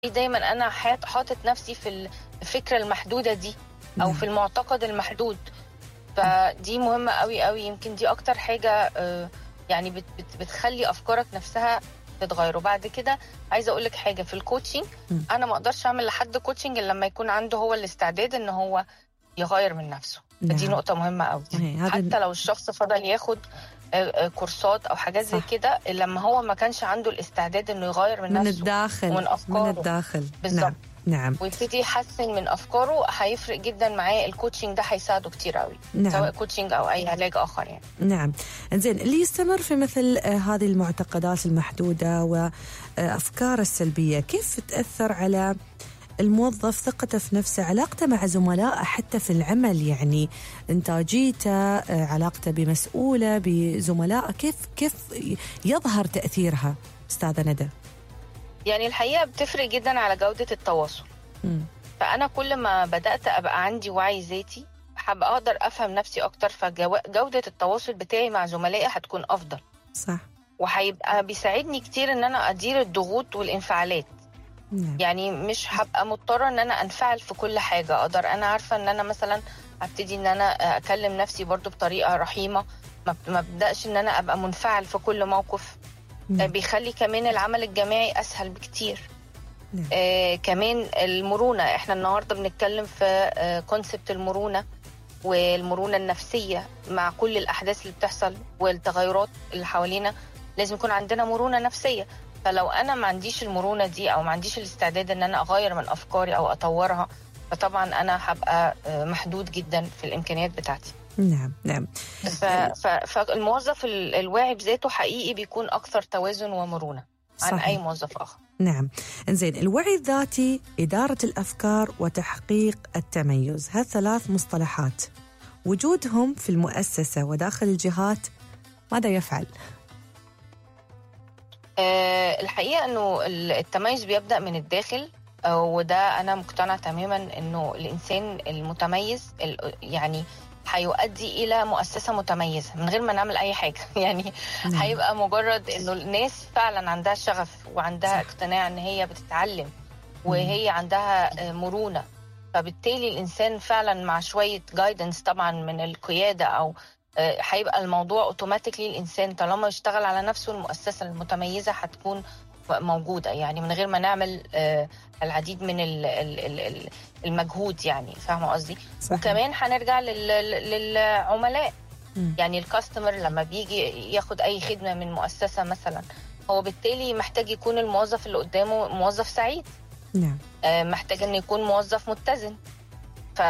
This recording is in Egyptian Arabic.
دايما انا حاط حاطط نفسي في الفكره المحدوده دي او نعم. في المعتقد المحدود فدي مهمه قوي قوي يمكن دي اكتر حاجه آه، يعني بت بت بتخلي افكارك نفسها تتغير وبعد كده عايزه اقول لك حاجه في الكوتشنج مم. انا ما اقدرش اعمل لحد كوتشنج الا لما يكون عنده هو الاستعداد ان هو يغير من نفسه فدي نعم. نقطه مهمه قوي إيه، هذا حتى لو الشخص فضل ياخد آه، آه، كورسات او حاجات زي صح. كده لما هو ما كانش عنده الاستعداد انه يغير من, من نفسه الداخل ومن من أفكاره. الداخل بالظبط. نعم نعم ويبتدي يحسن من افكاره هيفرق جدا معاه الكوتشنج ده هيساعده كتير قوي نعم. سواء كوتشنج او اي علاج اخر يعني نعم زين اللي يستمر في مثل آه، هذه المعتقدات المحدودة وأفكار السلبية كيف تأثر على الموظف ثقته في نفسه علاقته مع زملائه حتى في العمل يعني إنتاجيته آه، علاقته بمسؤوله بزملائه كيف كيف يظهر تأثيرها أستاذة ندى يعني الحقيقه بتفرق جدا على جوده التواصل مم. فانا كل ما بدات ابقى عندي وعي ذاتي هبقى اقدر افهم نفسي اكتر فجوده التواصل بتاعي مع زملائي هتكون افضل صح وهيبقى بيساعدني كتير ان انا ادير الضغوط والانفعالات نعم يعني مش هبقى مضطره ان انا انفعل في كل حاجه اقدر انا عارفه ان انا مثلا ابتدي ان انا اكلم نفسي برضو بطريقه رحيمه ما ما ابداش ان انا ابقى منفعل في كل موقف آه، نعم. بيخلي كمان العمل الجماعي اسهل بكتير نعم. آه كمان المرونه احنا النهارده بنتكلم في آه كونسبت المرونه والمرونه النفسيه مع كل الاحداث اللي بتحصل والتغيرات اللي حوالينا لازم يكون عندنا مرونه نفسيه فلو انا ما عنديش المرونه دي او ما عنديش الاستعداد ان انا اغير من افكاري او اطورها فطبعا انا هبقى آه، محدود جدا في الامكانيات بتاعتي نعم نعم ف- ف- فالموظف ال- الواعي بذاته حقيقي بيكون اكثر توازن ومرونه عن صحيح. اي موظف اخر نعم انزين الوعي الذاتي إدارة الأفكار وتحقيق التميز هالثلاث مصطلحات وجودهم في المؤسسة وداخل الجهات ماذا يفعل؟ آه، الحقيقه انه ال- التميز بيبدا من الداخل آه، وده انا مقتنعه تماما انه الانسان المتميز ال- يعني هيؤدي الى مؤسسه متميزه من غير ما نعمل اي حاجه يعني نعم. هيبقى مجرد انه الناس فعلا عندها شغف وعندها صح. اقتناع ان هي بتتعلم وهي عندها آه، مرونه فبالتالي الانسان فعلا مع شويه جايدنس طبعا من القياده او آه، هيبقى الموضوع اوتوماتيكلي الانسان طالما يشتغل على نفسه المؤسسه المتميزه هتكون موجوده يعني من غير ما نعمل آه، العديد من ال- ال- ال- ال- المجهود يعني فاهمه قصدي صحيح. وكمان هنرجع لل- للعملاء مم. يعني الكاستمر لما بيجي ياخد اي خدمه من مؤسسه مثلا هو بالتالي محتاج يكون الموظف اللي قدامه موظف سعيد نعم آه، محتاج انه يكون موظف متزن